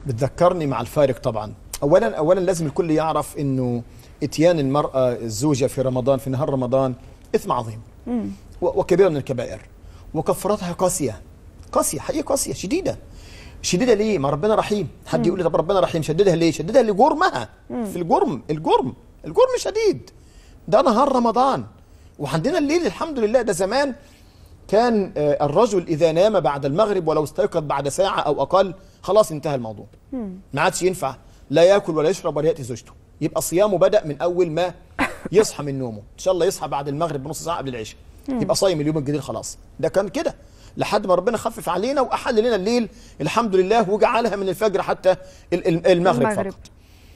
بتذكرني مع الفارق طبعا اولا اولا لازم الكل يعرف انه اتيان المراه الزوجه في رمضان في نهار رمضان اثم عظيم و- وكبيره من الكبائر وكفارتها قاسيه قاسيه حقيقه قاسيه شديده شديده ليه؟ ما ربنا رحيم حد يقول لي طب ربنا رحيم شددها ليه؟ شددها لجرمها في الجرم الجرم الجرم شديد ده نهار رمضان وعندنا الليل الحمد لله ده زمان كان آه، الرجل اذا نام بعد المغرب ولو استيقظ بعد ساعه او اقل خلاص انتهى الموضوع ما عادش ينفع لا ياكل ولا يشرب ولا ياتي زوجته يبقى صيامه بدا من اول ما يصحى من نومه ان شاء الله يصحى بعد المغرب بنص ساعه قبل العشاء يبقى صايم اليوم الجديد خلاص ده كان كده لحد ما ربنا خفف علينا واحل لنا الليل الحمد لله وجعلها من الفجر حتى ال- ال- المغرب, المغرب. فقط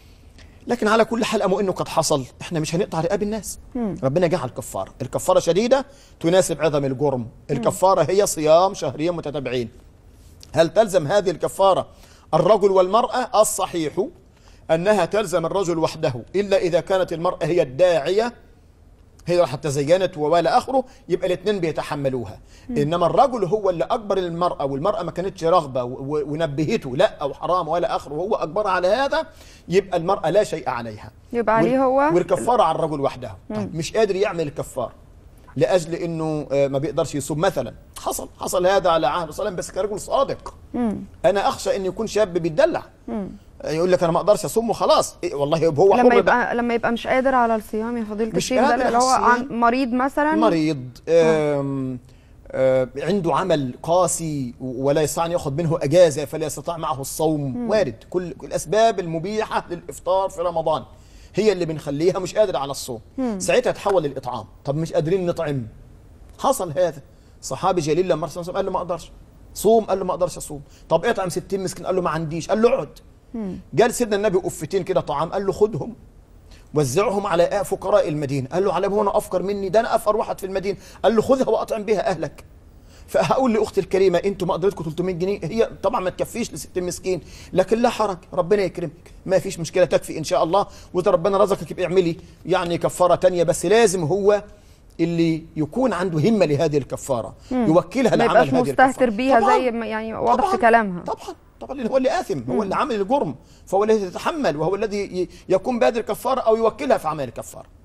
لكن على كل حال أمو انه قد حصل احنا مش هنقطع رقاب الناس ربنا جعل كفاره الكفاره شديده تناسب عظم الجرم الكفاره هي صيام شهرين متتابعين هل تلزم هذه الكفاره الرجل والمراه الصحيح انها تلزم الرجل وحده الا اذا كانت المراه هي الداعيه هي راح تزينت والى اخره يبقى الاثنين بيتحملوها انما الرجل هو اللي اجبر المراه والمراه ما كانتش رغبه و- و- ونبهته لا او حرام ولا اخره وهو اجبر على هذا يبقى المراه لا شيء عليها يبقى عليه هو والكفاره على الرجل وحده طيب مش قادر يعمل الكفاره لاجل انه آه، ما بيقدرش يصوم مثلا حصل حصل هذا على عهد صلى بس كرجل صادق انا اخشى ان يكون شاب بيتدلع يقول لك انا ما اقدرش اصوم وخلاص إيه والله هو لما حر بقى. يبقى لما يبقى مش قادر على الصيام يا فضيله مش الشيخ قادر ده على اللي هو عن الصيام. مريض مثلا مريض آم آه عنده عمل قاسي ولا يستطيع ان ياخذ منه اجازه فلا يستطيع معه الصوم وارد كل كل الاسباب المبيحه للافطار في رمضان هي اللي بنخليها مش قادر على الصوم ساعتها تحول للاطعام طب مش قادرين نطعم حصل هذا صحابي جليل لما الرسول صلى الله عليه وسلم قال له ما اقدرش صوم قال له ما اقدرش اصوم طب اطعم 60 مسكين قال له ما عنديش قال له اقعد جال سيدنا النبي قفتين كده طعام قال له خدهم وزعهم على فقراء المدينه قال له على هو انا افقر مني ده انا افقر واحد في المدينه قال له خذها واطعم بها اهلك فهقول لاختي الكريمه انتوا مقدرتكم 300 جنيه هي طبعا ما تكفيش ل 60 مسكين لكن لا حرج ربنا يكرمك ما فيش مشكله تكفي ان شاء الله واذا ربنا رزقك يبقى اعملي يعني كفاره تانية بس لازم هو اللي يكون عنده همه لهذه الكفاره يوكلها ما لعمل يبقاش هذه مستهتر الكفارة. بيها طبعاً. زي ما يعني واضح في طبعاً. كلامها طبعا طبعا لأن هو اللي آثم هو اللي عمل الجرم فهو الذي يتحمل وهو الذي ي- يكون بادر الكفارة أو يوكلها في عمل الكفارة